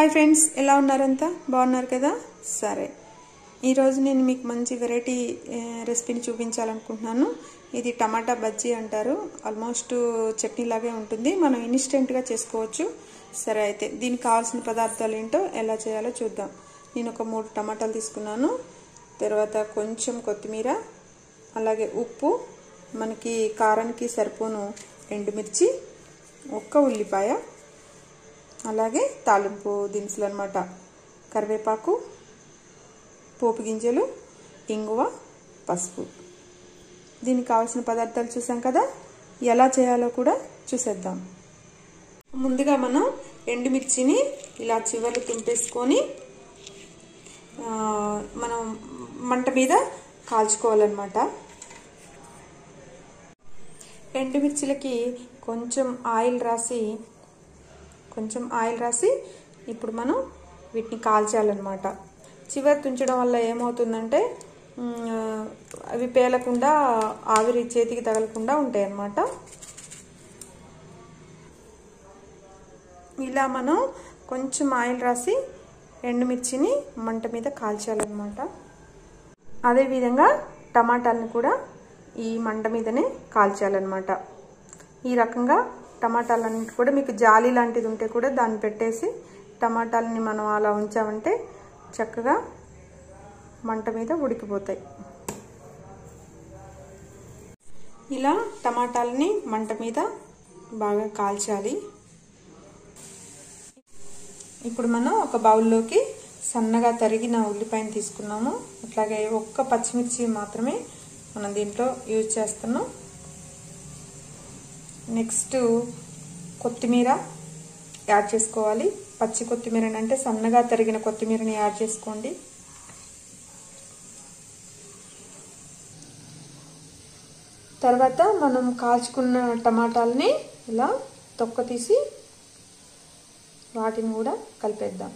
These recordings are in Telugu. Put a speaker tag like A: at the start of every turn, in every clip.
A: హాయ్ ఫ్రెండ్స్ ఎలా ఉన్నారంతా బాగున్నారు కదా సరే ఈరోజు నేను మీకు మంచి వెరైటీ ఆ, రెసిపీని చూపించాలనుకుంటున్నాను ఇది టమాటా బజ్జీ అంటారు ఆల్మోస్ట్ చట్నీ లాగే ఉంటుంది మనం ఇన్స్టెంట్గా చేసుకోవచ్చు సరే అయితే దీనికి కావాల్సిన పదార్థాలు ఏంటో ఎలా చేయాలో చూద్దాం నేను ఒక మూడు టమాటాలు తీసుకున్నాను తర్వాత కొంచెం కొత్తిమీర అలాగే ఉప్పు మనకి కారానికి సరిపోను ఎండుమిర్చి ఒక్క ఉల్లిపాయ అలాగే తాలింపు దినుసులు అనమాట కరివేపాకు పోపు గింజలు ఇంగువ పసుపు దీనికి కావాల్సిన పదార్థాలు చూసాం కదా ఎలా చేయాలో కూడా చూసేద్దాం ముందుగా మనం ఎండుమిర్చిని ఇలా చివర్లు తుంపేసుకొని మనం మంట మీద కాల్చుకోవాలన్నమాట ఎండుమిర్చిలకి కొంచెం ఆయిల్ రాసి కొంచెం ఆయిల్ రాసి ఇప్పుడు మనం వీటిని కాల్చాలన్నమాట చివరి తుంచడం వల్ల ఏమవుతుందంటే అవి పేలకుండా ఆవిరి చేతికి తగలకుండా ఉంటాయి అన్నమాట ఇలా మనం కొంచెం ఆయిల్ రాసి ఎండుమిర్చిని మంట మీద కాల్చాలన్నమాట అదేవిధంగా టమాటాలను కూడా ఈ మంట మీదనే కాల్చాలన్నమాట ఈ రకంగా టమాటాలన్నింటి కూడా మీకు జాలి లాంటిది ఉంటే కూడా దాన్ని పెట్టేసి టమాటాలని మనం అలా ఉంచామంటే చక్కగా మంట మీద ఉడికిపోతాయి ఇలా టమాటాలని మంట మీద బాగా కాల్చాలి ఇప్పుడు మనం ఒక బౌల్లోకి సన్నగా తరిగిన ఉల్లిపాయను తీసుకున్నాము అట్లాగే ఒక్క పచ్చిమిర్చి మాత్రమే మనం దీంట్లో యూజ్ చేస్తున్నాం నెక్స్ట్ కొత్తిమీర యాడ్ చేసుకోవాలి పచ్చి కొత్తిమీర అంటే సన్నగా తరిగిన కొత్తిమీరని యాడ్ చేసుకోండి తర్వాత మనం కాల్చుకున్న టమాటాలని ఇలా తొక్క తీసి వాటిని కూడా కలిపేద్దాం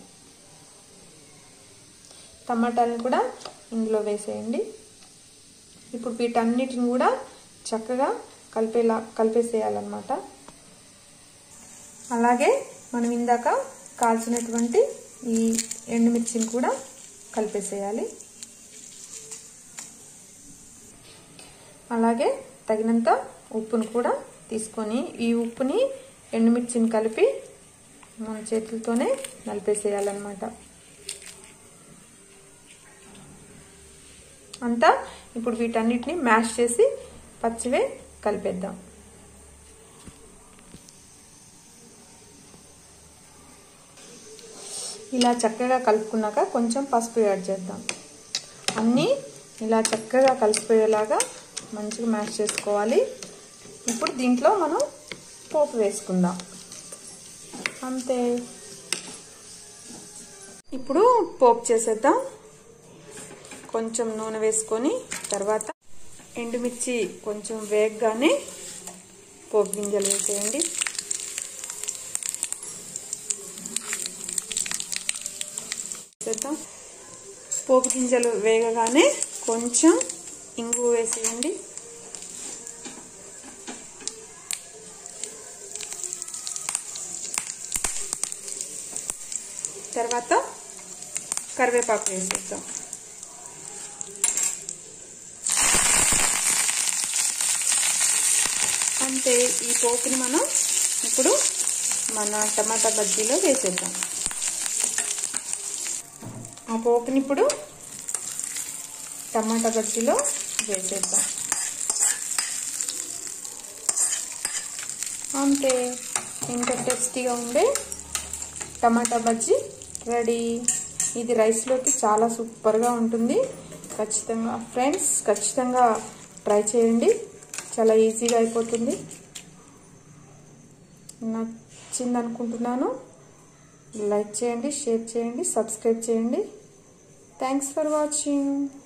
A: టమాటాలను కూడా ఇందులో వేసేయండి ఇప్పుడు వీటన్నిటిని కూడా చక్కగా కలిపేలా కలిపేసేయాలన్నమాట అలాగే మనం ఇందాక కాల్చినటువంటి ఈ ఎండుమిర్చిని కూడా కలిపేసేయాలి అలాగే తగినంత ఉప్పును కూడా తీసుకొని ఈ ఉప్పుని ఎండుమిర్చిని కలిపి మన చేతులతోనే నలిపేసేయాలన్నమాట అంతా ఇప్పుడు వీటన్నిటిని మ్యాష్ చేసి పచ్చివే కలిపేద్దాం ఇలా చక్కగా కలుపుకున్నాక కొంచెం పసుపు యాడ్ చేద్దాం అన్నీ ఇలా చక్కగా కలిసిపోయేలాగా మంచిగా మ్యాష్ చేసుకోవాలి ఇప్పుడు దీంట్లో మనం పోపు వేసుకుందాం అంతే ఇప్పుడు పోపు చేసేద్దాం కొంచెం నూనె వేసుకొని తర్వాత ఎండుమిర్చి కొంచెం వేగగానే పోపు గింజలు వేసేయండి చేద్దాం పోపు గింజలు వేగగానే కొంచెం ఇంగు వేసేయండి తర్వాత కరివేపాకు వేసేద్దాం అంటే ఈ పోపుని మనం ఇప్పుడు మన టమాటా బజ్జీలో వేసేద్దాం ఆ పోపుని ఇప్పుడు టమాటా బజ్జీలో వేసేద్దాం అంతే ఎంత టేస్టీగా ఉండే టమాటా బజ్జీ రెడీ ఇది రైస్లోకి చాలా సూపర్గా ఉంటుంది ఖచ్చితంగా ఫ్రెండ్స్ ఖచ్చితంగా ట్రై చేయండి చాలా ఈజీగా అయిపోతుంది నచ్చింది అనుకుంటున్నాను లైక్ చేయండి షేర్ చేయండి సబ్స్క్రైబ్ చేయండి థ్యాంక్స్ ఫర్ వాచింగ్